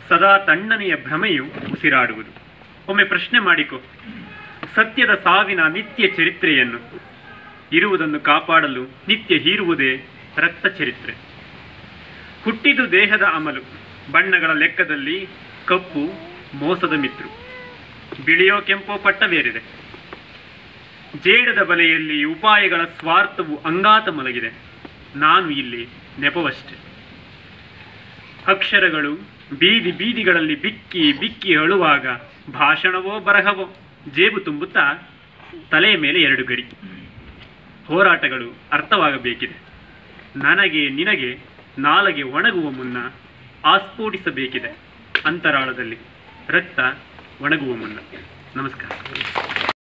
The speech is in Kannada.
ಸದಾ ತಣ್ಣನೆಯ ಭ್ರಮೆಯು ಉಸಿರಾಡುವುದು ಒಮ್ಮೆ ಪ್ರಶ್ನೆ ಮಾಡಿಕೊ ಸತ್ಯದ ಸಾವಿನ ನಿತ್ಯ ಚರಿತ್ರೆಯನ್ನು ಇರುವುದನ್ನು ಕಾಪಾಡಲು ನಿತ್ಯ ಹೀರುವುದೇ ರಕ್ತ ಚರಿತ್ರೆ ಹುಟ್ಟಿದು ದೇಹದ ಅಮಲು ಬಣ್ಣಗಳ ಲೆಕ್ಕದಲ್ಲಿ ಕಪ್ಪು ಮೋಸದ ಮಿತ್ರು ಬಿಳಿಯೋ ಕೆಂಪೋ ಪಟ್ಟ ಬೇರಿದೆ ಜೇಡದ ಬಲೆಯಲ್ಲಿ ಉಪಾಯಗಳ ಸ್ವಾರ್ಥವು ಅಂಗಾತ ಮಲಗಿದೆ ನಾನು ಇಲ್ಲಿ ನೆಪವಷ್ಟೆ ಅಕ್ಷರಗಳು ಬೀದಿ ಬೀದಿಗಳಲ್ಲಿ ಬಿಕ್ಕಿ ಬಿಕ್ಕಿ ಅಳುವಾಗ ಭಾಷಣವೋ ಬರಹವೋ ಜೇಬು ತುಂಬುತ್ತಾ ತಲೆಯ ಮೇಲೆ ಎರಡು ಗಡಿ ಹೋರಾಟಗಳು ಅರ್ಥವಾಗಬೇಕಿದೆ ನನಗೆ ನಿನಗೆ ನಾಲಗೆ ಒಣಗುವ ಮುನ್ನ ಆಸ್ಫೋಟಿಸಬೇಕಿದೆ ಅಂತರಾಳದಲ್ಲಿ ರಕ್ತ ಒಣಗುವ ಮುನ್ನ ನಮಸ್ಕಾರ